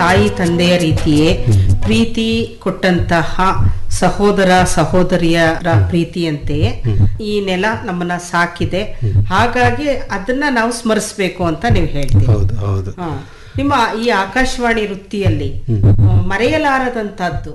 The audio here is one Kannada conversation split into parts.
ತಾಯಿ ತಂದೆಯ ರೀತಿಯೇ ಪ್ರೀತಿ ಕೊಟ್ಟಂತಹ ಸಹೋದರ ಸಹೋದರಿಯರ ಪ್ರೀತಿಯಂತೆಯೇ ಈ ನೆಲ ನಮ್ಮನ್ನ ಸಾಕಿದೆ ಹಾಗಾಗಿ ಅದನ್ನ ನಾವು ಸ್ಮರಿಸ್ಬೇಕು ಅಂತ ನೀವು ಹೇಳ್ತೀವಿ ಹೌದು ಹೌದು ಹಾ. ನಿಮ್ಮ ಈ ಆಕಾಶವಾಣಿ ವೃತ್ತಿಯಲ್ಲಿ ಆ, ಮರೆಯಲಾರದಂತಹದ್ದು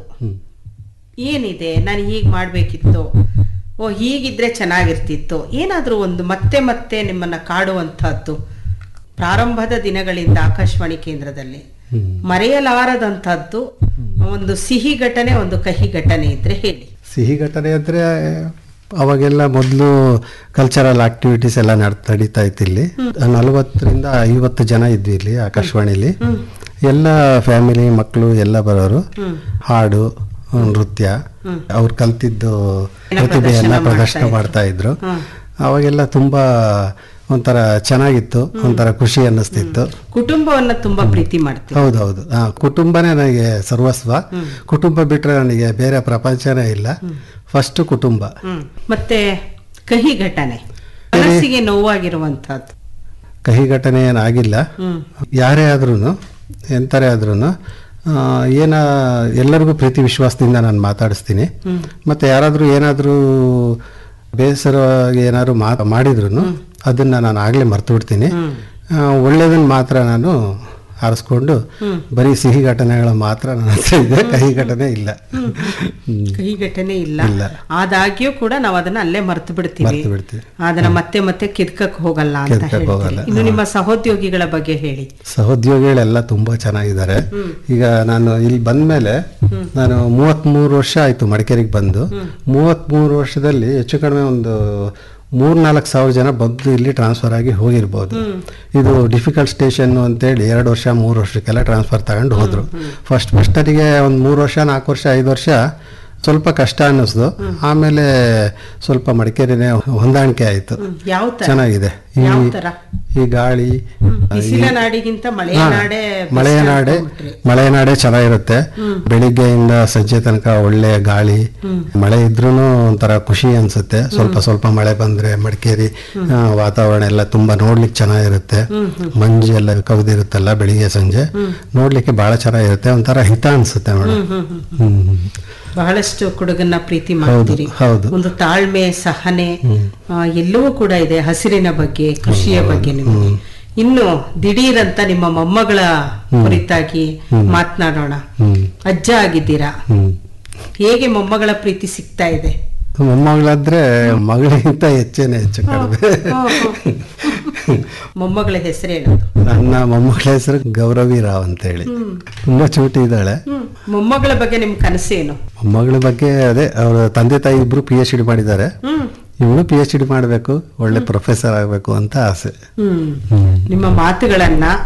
ಏನಿದೆ ನಾನು ಹೀಗೆ ಮಾಡ್ಬೇಕಿತ್ತು ಓ ಹೀಗಿದ್ರೆ ಚೆನ್ನಾಗಿರ್ತಿತ್ತು ಏನಾದರೂ ಒಂದು ಮತ್ತೆ ಮತ್ತೆ ನಿಮ್ಮನ್ನ ಕಾಡುವಂತಹದ್ದು ಪ್ರಾರಂಭದ ದಿನಗಳಿಂದ ಆಕಾಶವಾಣಿ ಕೇಂದ್ರದಲ್ಲಿ ಹ್ಮ್. ಮರೆಯಲಾರದಂತಹದ್ದು ಒಂದು ಸಿಹಿ ಘಟನೆ ಒಂದು ಕಹಿ ಘಟನೆ ಇದ್ರೆ ಹೇಳಿ ಸಿಹಿ ಘಟನೆ ಅಂದರೆ ಅವಾಗೆಲ್ಲ ಮೊದಲು ಕಲ್ಚರಲ್ ಆಕ್ಟಿವಿಟೀಸ್ ಎಲ್ಲ ನಡ್ ನಡೀತಾ ಇತ್ತು ಇಲ್ಲಿ ನಲವತ್ತರಿಂದ ಐವತ್ತು ಜನ ಇದ್ವಿ ಇಲ್ಲಿ ಆಕಾಶವಾಣಿಲಿ ಎಲ್ಲ ಫ್ಯಾಮಿಲಿ ಮಕ್ಕಳು ಎಲ್ಲ ಬರೋರು ಹಾಡು ನೃತ್ಯ ಅವ್ರು ಕಲ್ತಿದ್ದು ಪ್ರತಿಭೆಯನ್ನ ಪ್ರದರ್ಶನ ಮಾಡ್ತಾ ಇದ್ರು ಅವಾಗೆಲ್ಲ ತುಂಬಾ ಒಂಥರ ಚೆನ್ನಾಗಿತ್ತು ಒಂಥರ ಖುಷಿ ಅನ್ನಿಸ್ತಿತ್ತು ಕುಟುಂಬವನ್ನ ತುಂಬಾ ಪ್ರೀತಿ ಮಾಡ್ತೀವಿ ಹೌದೌದು ಹಾ ಕುಟುಂಬನೇ ನನಗೆ ಸರ್ವಸ್ವ ಕುಟುಂಬ ಬಿಟ್ರೆ ನನಗೆ ಬೇರೆ ಪ್ರಪಂಚನೇ ಇಲ್ಲ ಫಸ್ಟ್ ಕುಟುಂಬ ಹ್ಮ್ ಮತ್ತೆ ಕಹಿ ಘಟನೆ ಮನಸ್ಸಿಗೆ ನೋವಾಗಿರುವಂತಹದ್ದು ಕಹಿ ಘಟನೆ ಏನಾಗಿಲ್ಲ ಹ್ಮ್ ಯಾರೇ ಆದ್ರೂ ಎಂಥರೇ ಆದ್ರೂ ಏನ ಎಲ್ಲರಿಗೂ ಪ್ರೀತಿ ವಿಶ್ವಾಸದಿಂದ ನಾನು ಮಾತಾಡಿಸ್ತೀನಿ ಮತ್ತೆ ಯಾರಾದರೂ ಏನಾದರೂ ಬೇಸರ ಏನಾದ್ರು ಮಾ ಮಾಡಿದ್ರು ಅದನ್ನ ನಾನು ಆಗಲೇ ಮರ್ತು ಬಿಡ್ತೀನಿ ಒಳ್ಳೇದನ್ನ ಮಾತ್ರ ನಾನು ಆರಿಸ್ಕೊಂಡು ಬರೀ ಸಿಹಿ ಘಟನೆಗಳು ಮಾತ್ರ ನನ್ನ ಹತ್ರ ಇದೆ ಕಹಿ ಘಟನೆ ಇಲ್ಲ ಹ್ಮ್. ಕಹಿ ಘಟನೆ ಇಲ್ಲ ಇಲ್ಲ. ಆದಾಗ್ಯೂ ಕೂಡ ನಾವು ಅದನ್ನ ಅಲ್ಲೇ ಮರ್ತು ಬಿಡ್ತೀವಿ ಮರ್ತು ಬಿಡ್ತೀವಿ ಅದನ್ನ ಮತ್ತೆ ಮತ್ತೆ ಕಿದ್ಕಕ್ ಹೋಗಲ್ಲ ಅಂತ ಕಿದ್ಕಕ್ ಹೇಳ್ತೀವಿ ಹೋಗಲ್ಲ. ಇನ್ನು ನಿಮ್ಮ ಸಹೋದ್ಯೋಗಿಗಳ ಬಗ್ಗೆ ಹೇಳಿ ಸಹೋದ್ಯೋಗಿಗಳೆಲ್ಲ ತುಂಬಾ ಚೆನ್ನಾಗಿದ್ದಾರೆ ಈಗ ನಾನು ಇಲ್ಲಿ ಬಂದ್ಮೇಲೆ ನಾನು ಮೂವತ್ಮೂರು ವರ್ಷ ಆಯ್ತು ಮಡಿಕೇರಿಗೆ ಬಂದು ಮೂವತ್ಮೂರು ವರ್ಷದಲ್ಲಿ ಹೆಚ್ಚು ಕಡಿಮೆ ಒಂದು ಮೂರ್ನಾಲ್ಕು ಸಾವಿರ ಜನ ಬಂದು ಇಲ್ಲಿ ಟ್ರಾನ್ಸ್ಫರ್ ಆಗಿ ಹೋಗಿರ್ಬೋದು ಇದು ಡಿಫಿಕಲ್ಟ್ ಸ್ಟೇಷನ್ ಅಂತೇಳಿ ಎರಡು ವರ್ಷ ಮೂರು ವರ್ಷಕ್ಕೆಲ್ಲ ಟ್ರಾನ್ಸ್ಫರ್ ತಗೊಂಡು ಹೋದ್ರು ಫಸ್ಟ್ ಫಸ್ಟರಿಗೆ ಒಂದು ಮೂರು ವರ್ಷ ನಾಲ್ಕು ವರ್ಷ ಐದು ವರ್ಷ ಸ್ವಲ್ಪ ಕಷ್ಟ ಅನ್ನಿಸ್ದು ಆಮೇಲೆ ಸ್ವಲ್ಪ ಮಡಿಕೇರಿನೇ ಹೊಂದಾಣಿಕೆ ಆಯ್ತು ಯಾವ ತರ ಚೆನ್ನಾಗಿದೆ ಈ ಯಾವ ತರ ಈ ಗಾಳಿ ಬಿಸಿಲ ನಾಡಿಗಿಂತ ಮಳೆಯ ಹಾ, ನಾಡೆ ಮಳೆಯ ನಾಡೆ ಮಳೆಯ ನಾಡೆ ಚೆನ್ನಾಗಿರುತ್ತೆ ಬೆಳಿಗ್ಗೆಯಿಂದ ಸಂಜೆ ತನಕ ಒಳ್ಳೆ ಗಾಳಿ ಮಳೆ ಇದ್ರೂ ಒಂಥರ ಖುಷಿ ಅನ್ಸುತ್ತೆ ಸ್ವಲ್ಪ ಸ್ವಲ್ಪ ಮಳೆ ಬಂದ್ರೆ ಮಡಿಕೇರಿ ಆ, ವಾತಾವರಣ ಎಲ್ಲ ತುಂಬಾ ನೋಡ್ಲಿಕ್ಕೆ ಚೆನ್ನಾಗಿರುತ್ತೆ ಮಂಜು ಎಲ್ಲ ಕವಿದಿರುತ್ತಲ್ಲ ಬೆಳಿಗ್ಗೆ ಸಂಜೆ ನೋಡ್ಲಿಕ್ಕೆ ಬಹಳ ಚೆನ್ನಾಗಿರುತ್ತೆ ಒಂಥರ ಹಿತ ಅನ್ಸುತ್ತೆ ಮೇಡಮ್ ಹ್ಮ್ ಬಹಳಷ್ಟು ಕುಡುಗನ್ನ ಪ್ರೀತಿ ಹೌದು ಮಾಡ್ತೀರಿ ಹೌದು ಒಂದು ತಾಳ್ಮೆ ಸಹನೆ ಆ, ಎಲ್ಲವೂ ಕೂಡ ಇದೆ ಹಸಿರಿನ ಬಗ್ಗೆ ಕೃಷಿಯ ಬಗ್ಗೆ ನಿಮಗೆ ಇನ್ನು ದಿಢೀರಂತ ನಿಮ್ಮ ಮೊಮ್ಮಗಳ ಕುರಿತಾಗಿ ಮಾತನಾಡೋಣ ಹ್ಮ್ ಅಜ್ಜ ಆಗಿದ್ದೀರಾ ಹ್ಮ್ ಹೇಗೆ ಮೊಮ್ಮಗಳ ಪ್ರೀತಿ ಸಿಗ್ತಾ ಇದೆ ಮೊಮ್ಮಗಳಾದ್ರೆ ಮಗಳಿಗಿಂತ ಹೆಚ್ಚೇನೆ ಹೆಚ್ಚು ಕಡಿಮೆ ಮೊಮ್ಮಗಳ ಹೆಸರೇನು ನನ್ನ ಮೊಮ್ಮಗಳ ಹೆಸರು ಗೌರವಿ ರಾವ್ ಅಂತ ಹೇಳಿ ತುಂಬಾ ಚೂಟಿ ಇದ್ದಾಳೆ ಹ್ಮ್ ಮೊಮ್ಮಗಳ ಬಗ್ಗೆ ನಿಮ್ ಕನಸೇನು ಮೊಮ್ಮಗಳ ಬಗ್ಗೆ ಅದೇ ಅವ್ರ ತಂದೆ ತಾಯಿ ಇಬ್ರು ಪಿ ಎಚ್ ಡಿ ಮಾಡಿದ್ದಾರೆ ಹ್ಮ್ ಇವಳು ಪಿ ಎಚ್ ಡಿ ಮಾಡಬೇಕು ಒಳ್ಳೆ ಪ್ರೊಫೆಸರ್ ಆಗಬೇಕು ಅಂತ ಆಸೆ ಹ್ಮ್ ಹ್ಮ್ ನಿಮ್ಮ ಮಾತುಗಳನ್ನ